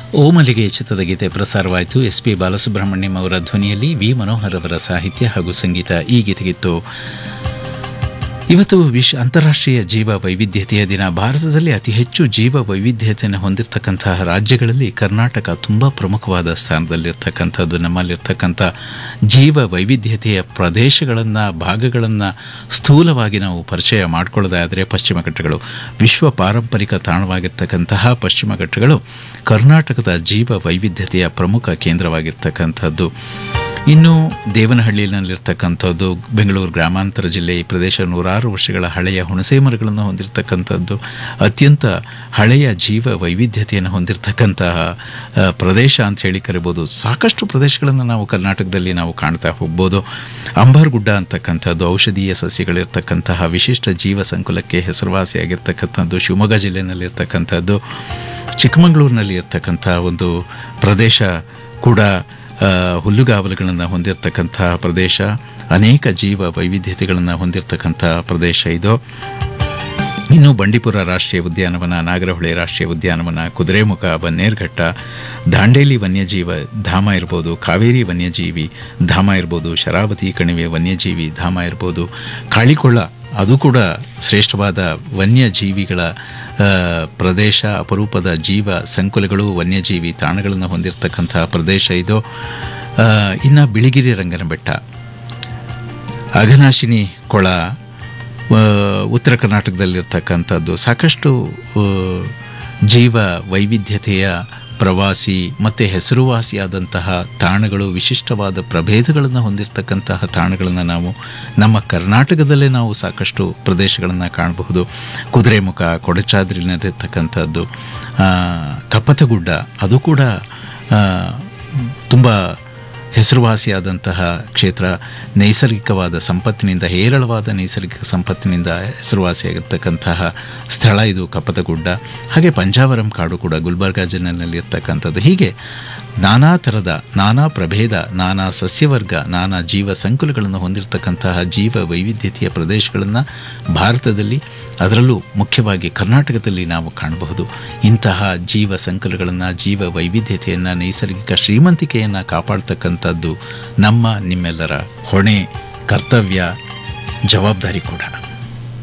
ಓಮಲಿಗೆ ಚಿತ್ರದ ಗೀತೆ ಪ್ರಸಾರವಾಯಿತು S P Balasubrahmanyam ಅವರ ಧ್ವನಿಯಲ್ಲಿ ವಿ ಮನೋಹರ್ ಅವರ ಸಾಹಿತ್ಯ ಹಾಗೂ ಸಂಗೀತ ಈ ಗೀತೆಗಿತ್ತು ಇವತ್ತು ವಿಶ್ವ ಅಂತಾರಾಷ್ಟ್ರೀಯ ಜೀವ ವೈವಿಧ್ಯತೆಯ ದಿನ ಭಾರತದಲ್ಲಿ ಅತಿ ಹೆಚ್ಚು ಜೀವ ವೈವಿಧ್ಯತೆಯನ್ನು ಹೊಂದಿರತಕ್ಕಂತಹ ರಾಜ್ಯಗಳಲ್ಲಿ ಕರ್ನಾಟಕ ತುಂಬ ಪ್ರಮುಖವಾದ ಸ್ಥಾನದಲ್ಲಿರ್ತಕ್ಕಂಥದ್ದು ನಮ್ಮಲ್ಲಿರ್ತಕ್ಕಂಥ ಜೀವ ವೈವಿಧ್ಯತೆಯ ಪ್ರದೇಶಗಳನ್ನು ಭಾಗಗಳನ್ನು ಸ್ಥೂಲವಾಗಿ ನಾವು ಪರಿಚಯ ಮಾಡಿಕೊಳ್ಳೋದಾದರೆ ಪಶ್ಚಿಮ ಘಟ್ಟಗಳು ವಿಶ್ವ ಪಾರಂಪರಿಕ ತಾಣವಾಗಿರ್ತಕ್ಕಂತಹ ಪಶ್ಚಿಮ ಘಟ್ಟಗಳು ಕರ್ನಾಟಕದ ಜೀವ ವೈವಿಧ್ಯತೆಯ ಪ್ರಮುಖ ಕೇಂದ್ರವಾಗಿರ್ತಕ್ಕಂಥದ್ದು ಇನ್ನು ದೇವನಹಳ್ಳಿನಲ್ಲಿರ್ತಕ್ಕಂಥದ್ದು ಬೆಂಗಳೂರು ಗ್ರಾಮಾಂತರ ಜಿಲ್ಲೆ ಈ ಪ್ರದೇಶ ನೂರಾರು ವರ್ಷಗಳ ಹಳೆಯ ಹುಣಸೆ ಮರಗಳನ್ನು ಹೊಂದಿರತಕ್ಕಂಥದ್ದು ಅತ್ಯಂತ ಹಳೆಯ ಜೀವ ವೈವಿಧ್ಯತೆಯನ್ನು ಹೊಂದಿರತಕ್ಕಂತಹ ಆ, ಪ್ರದೇಶ ಅಂತ ಹೇಳಿ ಕರಿಬೋದು ಸಾಕಷ್ಟು ಪ್ರದೇಶಗಳನ್ನು ನಾವು ಕರ್ನಾಟಕದಲ್ಲಿ ನಾವು ಕಾಣ್ತಾ ಹೋಗ್ಬೋದು ಅಂಬಾರ್ಗುಡ್ಡ ಅಂತಕ್ಕಂಥದ್ದು ಔಷಧೀಯ ಸಸ್ಯಗಳಿರ್ತಕ್ಕಂತಹ ವಿಶಿಷ್ಟ ಜೀವ ಸಂಕುಲಕ್ಕೆ ಹೆಸರುವಾಸಿಯಾಗಿರ್ತಕ್ಕಂಥದ್ದು ಶಿವಮೊಗ್ಗ ಜಿಲ್ಲೆಯಲ್ಲಿರ್ತಕ್ಕಂಥದ್ದು ಚಿಕ್ಕಮಗಳೂರಿನಲ್ಲಿ ಇರ್ತಕ್ಕಂಥ ಒಂದು ಪ್ರದೇಶ ಕೂಡ ಆ, ಹುಲ್ಲುಗಾವಲುಗಳನ್ನು ಹೊಂದಿರತಕ್ಕಂತಹ ಪ್ರದೇಶ ಅನೇಕ ಜೀವ ವೈವಿಧ್ಯತೆಗಳನ್ನು ಹೊಂದಿರತಕ್ಕಂಥ ಪ್ರದೇಶ ಇದು ಇನ್ನು ಬಂಡೀಪುರ ರಾಷ್ಟ್ರೀಯ ಉದ್ಯಾನವನ ನಾಗರಹೊಳೆ ರಾಷ್ಟ್ರೀಯ ಉದ್ಯಾನವನ ಕುದುರೆಮುಖ ಬನ್ನೇರ್ಘಟ್ಟ ದಾಂಡೇಲಿ ವನ್ಯಜೀವ ಧಾಮ ಇರ್ಬೋದು ಕಾವೇರಿ ವನ್ಯಜೀವಿ ಧಾಮ ಇರ್ಬೋದು ಶರಾವತಿ ಕಣಿವೆ ವನ್ಯಜೀವಿ ಧಾಮ ಇರ್ಬೋದು ಕಾಳಿಕೊಳ್ಳ ಅದು ಕೂಡ ಶ್ರೇಷ್ಠವಾದ ವನ್ಯಜೀವಿಗಳ ಆ, ಪ್ರದೇಶ ಅಪರೂಪದ ಜೀವ ಸಂಕುಲಗಳು ವನ್ಯಜೀವಿ ತಾಣಗಳನ್ನು ಹೊಂದಿರತಕ್ಕಂತಹ ಪ್ರದೇಶ ಇದು ಆ, ಇನ್ನು ಬಿಳಿಗಿರಿ ರಂಗನ ಬೆಟ್ಟ ಅಘನಾಶಿನಿ ಕೊಳ ಆ, ಉತ್ತರ ಕರ್ನಾಟಕದಲ್ಲಿರ್ತಕ್ಕಂಥದ್ದು ಸಾಕಷ್ಟು ಆ, ಜೀವ ವೈವಿಧ್ಯತೆಯ ಪ್ರವಾಸಿ ಮತ್ತು ಹೆಸರುವಾಸಿಯಾದಂತಹ ತಾಣಗಳು ವಿಶಿಷ್ಟವಾದ ಪ್ರಭೇದಗಳನ್ನು ಹೊಂದಿರತಕ್ಕಂತಹ ತಾಣಗಳನ್ನು ನಾವು ನಮ್ಮ ಕರ್ನಾಟಕದಲ್ಲೇ ನಾವು ಸಾಕಷ್ಟು ಪ್ರದೇಶಗಳನ್ನು ಕಾಣಬಹುದು ಕುದುರೆಮುಖ ಕೊಡಚಾದ್ರಿನಲ್ಲಿರ್ತಕ್ಕಂಥದ್ದು ಆ, ಕಪ್ಪತಗುಡ್ಡ ಅದು ಕೂಡ ತುಂಬ ಹೆಸರುವಾಸಿಯಾದಂತಹ ಕ್ಷೇತ್ರ ನೈಸರ್ಗಿಕವಾದ ಸಂಪತ್ತಿನಿಂದ ಹೇರಳವಾದ ನೈಸರ್ಗಿಕ ಸಂಪತ್ತಿನಿಂದ ಹೆಸರುವಾಸಿಯಾಗಿರ್ತಕ್ಕಂತಹ ಸ್ಥಳ ಇದು ಕಪ್ಪತಗುಡ್ಡ ಹಾಗೆ ಪಂಜಾವರಂ ಕಾಡು ಕೂಡ ಗುಲ್ಬರ್ಗಾ ಜಿಲ್ಲೆಯಲ್ಲಿರ್ತಕ್ಕಂಥದ್ದು ಹೀಗೆ ನಾನಾ ಥರದ ನಾನಾ ಪ್ರಭೇದ ನಾನಾ ಸಸ್ಯವರ್ಗ ನಾನಾ ಜೀವ ಸಂಕುಲಗಳನ್ನು ಹೊಂದಿರತಕ್ಕಂತಹ ಜೀವ ವೈವಿಧ್ಯತೆಯ ಪ್ರದೇಶಗಳನ್ನು ಭಾರತದಲ್ಲಿ ಅದರಲ್ಲೂ ಮುಖ್ಯವಾಗಿ ಕರ್ನಾಟಕದಲ್ಲಿ ನಾವು ಕಾಣಬಹುದು ಇಂತಹ ಜೀವ ಸಂಕುಲಗಳನ್ನು ಜೀವ ವೈವಿಧ್ಯತೆಯನ್ನು ನೈಸರ್ಗಿಕ ಶ್ರೀಮಂತಿಕೆಯನ್ನು ಕಾಪಾಡ್ತಕ್ಕಂಥದ್ದು ನಮ್ಮ ನಿಮ್ಮೆಲ್ಲರ ಹೊಣೆ ಕರ್ತವ್ಯ ಜವಾಬ್ದಾರಿ ಕೂಡ